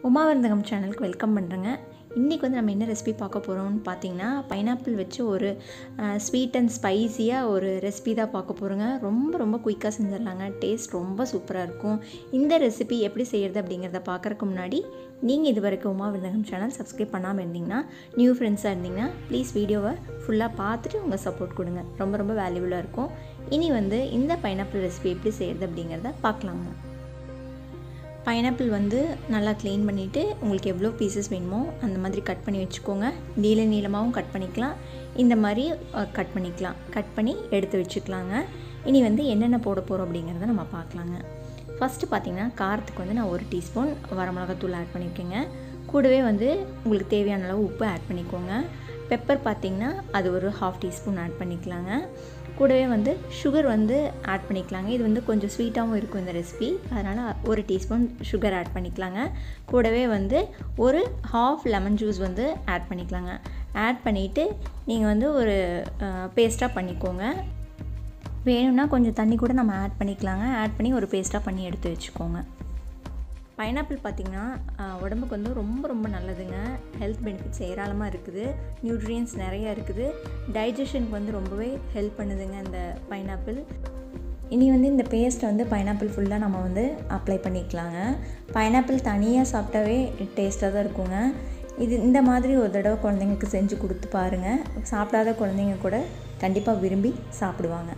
உமாவர்ந்தகம் சேனலுக்கு வெல்கம் பண்ணுறேங்க இன்றைக்கி வந்து நம்ம என்ன ரெசிபி பார்க்க போகிறோம்னு பார்த்தீங்கன்னா பைனாப்பிள் வச்சு ஒரு ஸ்வீட் அண்ட் ஸ்பைஸியாக ஒரு ரெசிபி தான் பார்க்க போகிறோங்க ரொம்ப ரொம்ப குயிக்காக செஞ்சிடலாங்க டேஸ்ட் ரொம்ப சூப்பராக இருக்கும் இந்த ரெசிபி எப்படி செய்கிறது அப்படிங்கிறத பார்க்குறக்கு முன்னாடி நீங்கள் இது வரைக்கும் உமா விருந்தகம் சேனல் சப்ஸ்கிரைப் பண்ணாமல் இருந்தீங்கன்னா நியூ ஃப்ரெண்ட்ஸாக இருந்தீங்கன்னா ப்ளீஸ் வீடியோவை ஃபுல்லாக பார்த்துட்டு உங்கள் சப்போர்ட் கொடுங்க ரொம்ப ரொம்ப வேல்யூபுளாக இருக்கும் இனி வந்து இந்த பைனாப்பிள் ரெசிபி எப்படி செய்கிறது அப்படிங்கிறத பார்க்கலாங்க பைனாப்பிள் வந்து நல்லா க்ளீன் பண்ணிவிட்டு உங்களுக்கு எவ்வளோ பீசஸ் வேணுமோ அந்த மாதிரி கட் பண்ணி வச்சுக்கோங்க நீள நீளமாகவும் கட் பண்ணிக்கலாம் இந்த மாதிரி கட் பண்ணிக்கலாம் கட் பண்ணி எடுத்து வச்சுக்கலாங்க இனி வந்து என்னென்ன போட போகிறோம் அப்படிங்கிறத நம்ம பார்க்கலாங்க ஃபஸ்ட்டு பார்த்திங்கன்னா காரத்துக்கு வந்து நான் ஒரு டீஸ்பூன் வரமிளகாத்தூள் ஆட் பண்ணியிருக்கேங்க கூடவே வந்து உங்களுக்கு தேவையான அளவு உப்பு ஆட் பண்ணிக்கோங்க பெப்பர் பார்த்திங்கன்னா அது ஒரு ஹாஃப் டீஸ்பூன் ஆட் பண்ணிக்கலாங்க கூடவே வந்து சுகர் வந்து ஆட் பண்ணிக்கலாங்க இது வந்து கொஞ்சம் ஸ்வீட்டாகவும் இருக்கும் இந்த ரெசிபி அதனால் ஒரு டீஸ்பூன் சுகர் ஆட் பண்ணிக்கலாங்க கூடவே வந்து ஒரு ஹாஃப் லெமன் ஜூஸ் வந்து ஆட் பண்ணிக்கலாங்க ஆட் பண்ணிவிட்டு நீங்கள் வந்து ஒரு பேஸ்ட்டாக பண்ணிக்கோங்க வேணும்னா கொஞ்சம் தண்ணி கூட நம்ம ஆட் பண்ணிக்கலாங்க ஆட் பண்ணி ஒரு பேஸ்ட்டாக பண்ணி எடுத்து வச்சுக்கோங்க பைனாப்பிள் பார்த்திங்கன்னா உடம்புக்கு வந்து ரொம்ப ரொம்ப நல்லதுங்க ஹெல்த் பெனிஃபிட்ஸ் ஏராளமாக இருக்குது நியூட்ரியன்ஸ் நிறையா இருக்குது டைஜஷனுக்கு வந்து ரொம்பவே ஹெல்ப் பண்ணுதுங்க இந்த பைனாப்பிள் இனி வந்து இந்த பேஸ்ட்டை வந்து பைனாப்பிள் ஃபுல்லாக நம்ம வந்து அப்ளை பண்ணிக்கலாங்க பைனாப்பிள் தனியாக சாப்பிட்டாவே டேஸ்ட்டாக தான் இருக்குங்க இது இந்த மாதிரி ஒரு தடவை குழந்தைங்களுக்கு செஞ்சு கொடுத்து பாருங்கள் சாப்பிடாத குழந்தைங்க கூட கண்டிப்பாக விரும்பி சாப்பிடுவாங்க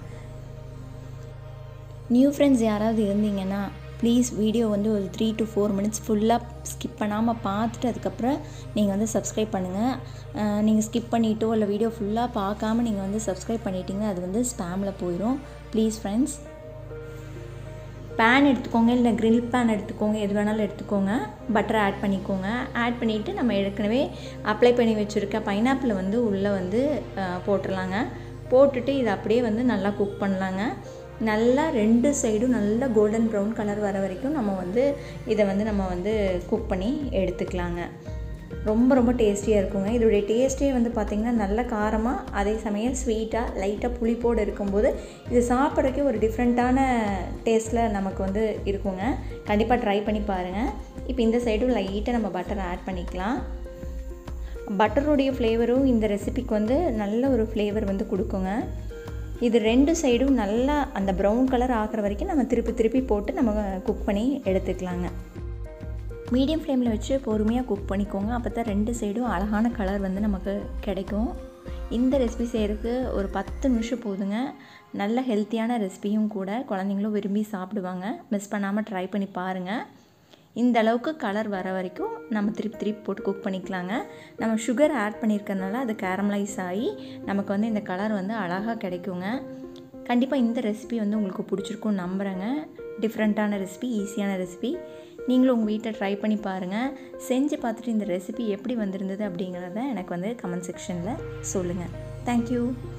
நியூ ஃப்ரெண்ட்ஸ் யாராவது இருந்தீங்கன்னா ப்ளீஸ் வீடியோ வந்து ஒரு த்ரீ டு ஃபோர் மினிட்ஸ் ஃபுல்லாக ஸ்கிப் பண்ணாமல் பார்த்துட்டு அதுக்கப்புறம் நீங்கள் வந்து சப்ஸ்கிரைப் பண்ணுங்கள் நீங்கள் ஸ்கிப் பண்ணிவிட்டோ இல்லை வீடியோ ஃபுல்லாக பார்க்காம நீங்கள் வந்து சப்ஸ்கிரைப் பண்ணிட்டீங்கன்னா அது வந்து ஸ்பேமில் போயிடும் ப்ளீஸ் ஃப்ரெண்ட்ஸ் பேன் எடுத்துக்கோங்க இல்லை க்ரில் பேன் எடுத்துக்கோங்க எது வேணாலும் எடுத்துக்கோங்க பட்டரை ஆட் பண்ணிக்கோங்க ஆட் பண்ணிவிட்டு நம்ம ஏற்கனவே அப்ளை பண்ணி வச்சுருக்க பைனாப்பிளை வந்து உள்ளே வந்து போட்டுடலாங்க போட்டுட்டு இதை அப்படியே வந்து நல்லா குக் பண்ணலாங்க நல்லா ரெண்டு சைடும் நல்லா கோல்டன் ப்ரௌன் கலர் வர வரைக்கும் நம்ம வந்து இதை வந்து நம்ம வந்து குக் பண்ணி எடுத்துக்கலாங்க ரொம்ப ரொம்ப டேஸ்டியாக இருக்குங்க இதோடைய டேஸ்ட்டே வந்து பார்த்திங்கன்னா நல்ல காரமாக அதே சமயம் ஸ்வீட்டாக லைட்டாக புளிப்போடு இருக்கும்போது இது சாப்பிட்றதுக்கே ஒரு டிஃப்ரெண்ட்டான டேஸ்ட்டில் நமக்கு வந்து இருக்குங்க கண்டிப்பாக ட்ரை பண்ணி பாருங்கள் இப்போ இந்த சைடும் லைட்டாக நம்ம பட்டரை ஆட் பண்ணிக்கலாம் பட்டருடைய ஃப்ளேவரும் இந்த ரெசிபிக்கு வந்து நல்ல ஒரு ஃப்ளேவர் வந்து கொடுக்குங்க இது ரெண்டு சைடும் நல்லா அந்த ப்ரௌன் கலர் ஆகிற வரைக்கும் நம்ம திருப்பி திருப்பி போட்டு நம்ம குக் பண்ணி எடுத்துக்கலாங்க மீடியம் ஃப்ளேமில் வச்சு பொறுமையாக குக் பண்ணிக்கோங்க அப்போ தான் ரெண்டு சைடும் அழகான கலர் வந்து நமக்கு கிடைக்கும் இந்த ரெசிபி செய்கிறதுக்கு ஒரு பத்து நிமிஷம் போதுங்க நல்ல ஹெல்த்தியான ரெசிபியும் கூட குழந்தைங்களும் விரும்பி சாப்பிடுவாங்க மிஸ் பண்ணாமல் ட்ரை பண்ணி பாருங்கள் இந்த அளவுக்கு கலர் வர வரைக்கும் நம்ம திருப்பி திருப்பி போட்டு குக் பண்ணிக்கலாங்க நம்ம சுகர் ஆட் பண்ணியிருக்கறனால அது கேரமலைஸ் ஆகி நமக்கு வந்து இந்த கலர் வந்து அழகாக கிடைக்குங்க கண்டிப்பாக இந்த ரெசிபி வந்து உங்களுக்கு பிடிச்சிருக்கும் நம்புகிறேங்க டிஃப்ரெண்ட்டான ரெசிபி ஈஸியான ரெசிபி நீங்களும் உங்கள் வீட்டில் ட்ரை பண்ணி பாருங்கள் செஞ்சு பார்த்துட்டு இந்த ரெசிபி எப்படி வந்திருந்தது அப்படிங்கிறத எனக்கு வந்து கமெண்ட் செக்ஷனில் சொல்லுங்கள் தேங்க்யூ